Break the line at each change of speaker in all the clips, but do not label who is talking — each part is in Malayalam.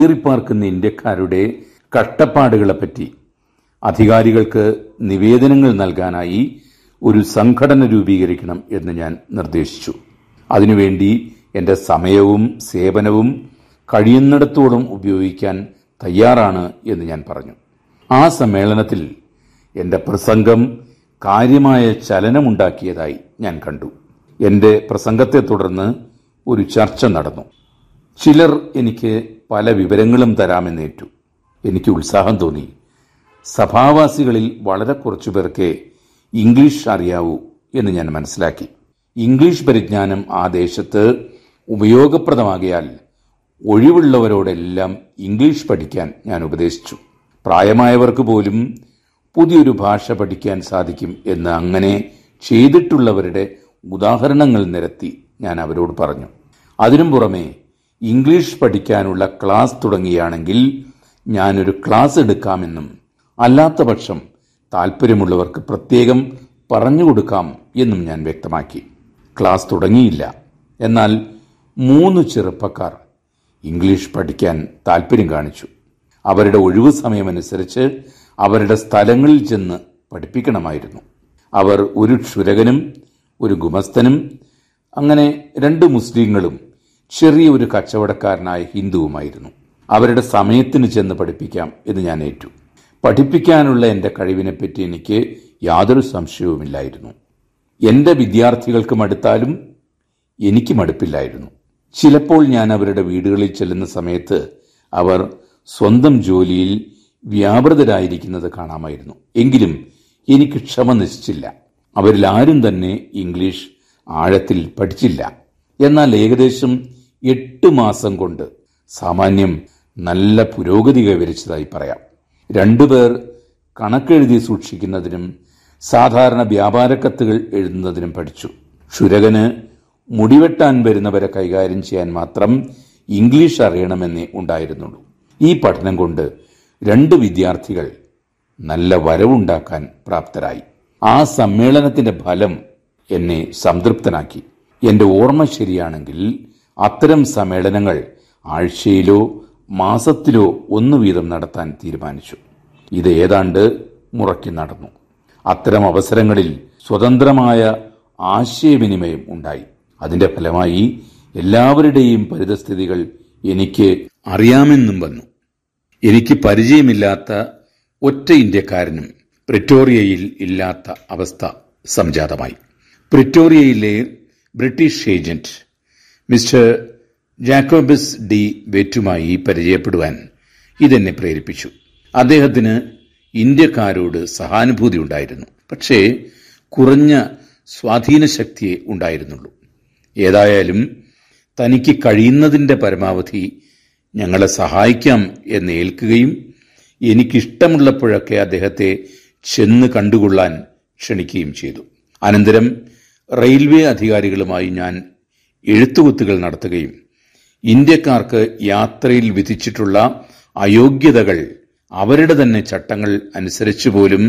കീറിപ്പാർക്കുന്ന ഇന്ത്യക്കാരുടെ കഷ്ടപ്പാടുകളെപ്പറ്റി അധികാരികൾക്ക് നിവേദനങ്ങൾ നൽകാനായി ഒരു സംഘടന രൂപീകരിക്കണം എന്ന് ഞാൻ നിർദ്ദേശിച്ചു അതിനുവേണ്ടി എന്റെ സമയവും സേവനവും കഴിയുന്നിടത്തോളം ഉപയോഗിക്കാൻ തയ്യാറാണ് എന്ന് ഞാൻ പറഞ്ഞു ആ സമ്മേളനത്തിൽ എന്റെ പ്രസംഗം കാര്യമായ ചലനമുണ്ടാക്കിയതായി ഞാൻ കണ്ടു എന്റെ പ്രസംഗത്തെ തുടർന്ന് ഒരു ചർച്ച നടന്നു ചിലർ എനിക്ക് പല വിവരങ്ങളും തരാമെന്നേറ്റു എനിക്ക് ഉത്സാഹം തോന്നി സഭാവാസികളിൽ വളരെ കുറച്ചു പേർക്ക് ഇംഗ്ലീഷ് അറിയാവൂ എന്ന് ഞാൻ മനസ്സിലാക്കി ഇംഗ്ലീഷ് പരിജ്ഞാനം ആ ദേശത്ത് ഉപയോഗപ്രദമാകിയാൽ ഒഴിവുള്ളവരോടെല്ലാം ഇംഗ്ലീഷ് പഠിക്കാൻ ഞാൻ ഉപദേശിച്ചു പ്രായമായവർക്ക് പോലും പുതിയൊരു ഭാഷ പഠിക്കാൻ സാധിക്കും എന്ന് അങ്ങനെ ചെയ്തിട്ടുള്ളവരുടെ ഉദാഹരണങ്ങൾ നിരത്തി ഞാൻ അവരോട് പറഞ്ഞു അതിനും പുറമെ ഇംഗ്ലീഷ് പഠിക്കാനുള്ള ക്ലാസ് തുടങ്ങിയാണെങ്കിൽ ഞാനൊരു ക്ലാസ് എടുക്കാമെന്നും അല്ലാത്ത പക്ഷം താല്പര്യമുള്ളവർക്ക് പ്രത്യേകം പറഞ്ഞു കൊടുക്കാം എന്നും ഞാൻ വ്യക്തമാക്കി ക്ലാസ് തുടങ്ങിയില്ല എന്നാൽ മൂന്ന് ചെറുപ്പക്കാർ ഇംഗ്ലീഷ് പഠിക്കാൻ താല്പര്യം കാണിച്ചു അവരുടെ ഒഴിവു സമയമനുസരിച്ച് അവരുടെ സ്ഥലങ്ങളിൽ ചെന്ന് പഠിപ്പിക്കണമായിരുന്നു അവർ ഒരു ക്ഷുരകനും ഒരു ഗുമസ്തനും അങ്ങനെ രണ്ട് മുസ്ലിങ്ങളും ചെറിയ ഒരു കച്ചവടക്കാരനായ ഹിന്ദുവുമായിരുന്നു അവരുടെ സമയത്തിന് ചെന്ന് പഠിപ്പിക്കാം എന്ന് ഞാൻ ഏറ്റു പഠിപ്പിക്കാനുള്ള എന്റെ കഴിവിനെപ്പറ്റി എനിക്ക് യാതൊരു സംശയവുമില്ലായിരുന്നു എന്റെ വിദ്യാർത്ഥികൾക്ക് മടുത്താലും എനിക്ക് മടുപ്പില്ലായിരുന്നു ചിലപ്പോൾ ഞാൻ അവരുടെ വീടുകളിൽ ചെല്ലുന്ന സമയത്ത് അവർ സ്വന്തം ജോലിയിൽ വ്യാപൃതരായിരിക്കുന്നത് കാണാമായിരുന്നു എങ്കിലും എനിക്ക് ക്ഷമ നശിച്ചില്ല അവരിൽ ആരും തന്നെ ഇംഗ്ലീഷ് ആഴത്തിൽ പഠിച്ചില്ല എന്നാൽ ഏകദേശം എട്ട് മാസം കൊണ്ട് സാമാന്യം നല്ല പുരോഗതി കൈവരിച്ചതായി പറയാം രണ്ടുപേർ കണക്കെഴുതി സൂക്ഷിക്കുന്നതിനും സാധാരണ വ്യാപാര കത്തുകൾ എഴുതുന്നതിനും പഠിച്ചു ക്ഷുരകന് മുടിവെട്ടാൻ വരുന്നവരെ കൈകാര്യം ചെയ്യാൻ മാത്രം ഇംഗ്ലീഷ് അറിയണമെന്നേ ഉണ്ടായിരുന്നുള്ളൂ ഈ പഠനം കൊണ്ട് രണ്ട് വിദ്യാർത്ഥികൾ നല്ല വരവുണ്ടാക്കാൻ പ്രാപ്തരായി ആ സമ്മേളനത്തിന്റെ ഫലം എന്നെ സംതൃപ്തനാക്കി എന്റെ ഓർമ്മ ശരിയാണെങ്കിൽ അത്തരം സമ്മേളനങ്ങൾ ആഴ്ചയിലോ മാസത്തിലോ ഒന്നു വീതം നടത്താൻ തീരുമാനിച്ചു ഇത് ഏതാണ്ട് മുറയ്ക്ക് നടന്നു അത്തരം അവസരങ്ങളിൽ സ്വതന്ത്രമായ ആശയവിനിമയം ഉണ്ടായി അതിന്റെ ഫലമായി എല്ലാവരുടെയും പരിതസ്ഥിതികൾ എനിക്ക് അറിയാമെന്നും വന്നു എനിക്ക് പരിചയമില്ലാത്ത ഒറ്റ ഇന്ത്യക്കാരനും പ്രിറ്റോറിയയിൽ ഇല്ലാത്ത അവസ്ഥ സംജാതമായി പ്രിറ്റോറിയയിലെ British agent mister Jacobus de വെറ്റുമായി പരിചയപ്പെടുവാൻ ഇതെന്നെ പ്രേരിപ്പിച്ചു അദ്ദേഹത്തിന് ഇന്ത്യക്കാരോട് സഹാനുഭൂതി ഉണ്ടായിരുന്നു പക്ഷേ കുറഞ്ഞ സ്വാധീന ശക്തിയെ ഉണ്ടായിരുന്നുള്ളൂ ഏതായാലും തനിക്ക് കഴിയുന്നതിന്റെ പരമാവധി ഞങ്ങളെ സഹായിക്കാം എന്ന് ഏൽക്കുകയും എനിക്കിഷ്ടമുള്ളപ്പോഴൊക്കെ അദ്ദേഹത്തെ ചെന്ന് കണ്ടുകൊള്ളാൻ ക്ഷണിക്കുകയും ചെയ്തു അനന്തരം റെയിൽവേ അധികാരികളുമായി ഞാൻ എഴുത്തുകുത്തുകൾ നടത്തുകയും ഇന്ത്യക്കാർക്ക് യാത്രയിൽ വിധിച്ചിട്ടുള്ള അയോഗ്യതകൾ അവരുടെ തന്നെ ചട്ടങ്ങൾ അനുസരിച്ച് പോലും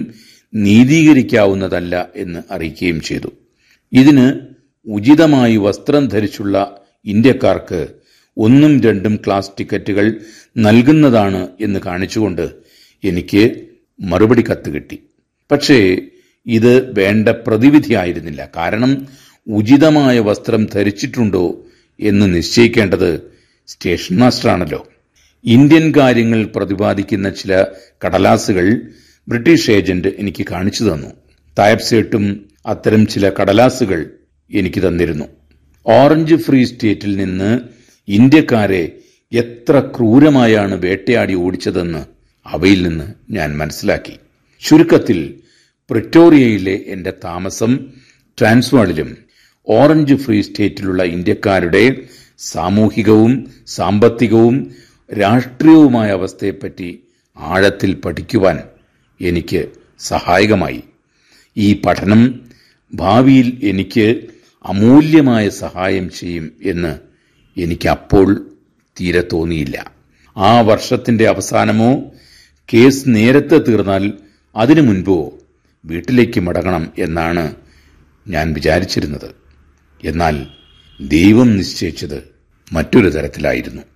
നീതീകരിക്കാവുന്നതല്ല എന്ന് അറിയിക്കുകയും ചെയ്തു ഇതിന് ഉചിതമായി വസ്ത്രം ധരിച്ചുള്ള ഇന്ത്യക്കാർക്ക് ഒന്നും രണ്ടും ക്ലാസ് ടിക്കറ്റുകൾ നൽകുന്നതാണ് എന്ന് കാണിച്ചുകൊണ്ട് എനിക്ക് മറുപടി കത്ത് കിട്ടി പക്ഷേ ഇത് വേണ്ട പ്രതിവിധിയായിരുന്നില്ല കാരണം ഉചിതമായ വസ്ത്രം ധരിച്ചിട്ടുണ്ടോ എന്ന് നിശ്ചയിക്കേണ്ടത് സ്റ്റേഷൻ മാസ്റ്ററാണല്ലോ ഇന്ത്യൻ കാര്യങ്ങൾ പ്രതിപാദിക്കുന്ന ചില കടലാസുകൾ ബ്രിട്ടീഷ് ഏജന്റ് എനിക്ക് കാണിച്ചു തന്നു തായബ്സേട്ടും അത്തരം ചില കടലാസുകൾ എനിക്ക് തന്നിരുന്നു ഓറഞ്ച് ഫ്രീ സ്റ്റേറ്റിൽ നിന്ന് ഇന്ത്യക്കാരെ എത്ര ക്രൂരമായാണ് വേട്ടയാടി ഓടിച്ചതെന്ന് അവയിൽ നിന്ന് ഞാൻ മനസ്സിലാക്കി ചുരുക്കത്തിൽ പ്രിറ്റോറിയയിലെ എന്റെ താമസം ട്രാൻസ്വാളിലും ഓറഞ്ച് ഫ്രീ സ്റ്റേറ്റിലുള്ള ഇന്ത്യക്കാരുടെ സാമൂഹികവും സാമ്പത്തികവും രാഷ്ട്രീയവുമായ അവസ്ഥയെപ്പറ്റി ആഴത്തിൽ പഠിക്കുവാൻ എനിക്ക് സഹായകമായി ഈ പഠനം ഭാവിയിൽ എനിക്ക് അമൂല്യമായ സഹായം ചെയ്യും എന്ന് എനിക്ക് അപ്പോൾ തീരെ തോന്നിയില്ല ആ വർഷത്തിന്റെ അവസാനമോ കേസ് നേരത്തെ തീർന്നാൽ അതിനു മുൻപോ വീട്ടിലേക്ക് മടങ്ങണം എന്നാണ് ഞാൻ വിചാരിച്ചിരുന്നത് എന്നാൽ ദൈവം നിശ്ചയിച്ചത് മറ്റൊരു തരത്തിലായിരുന്നു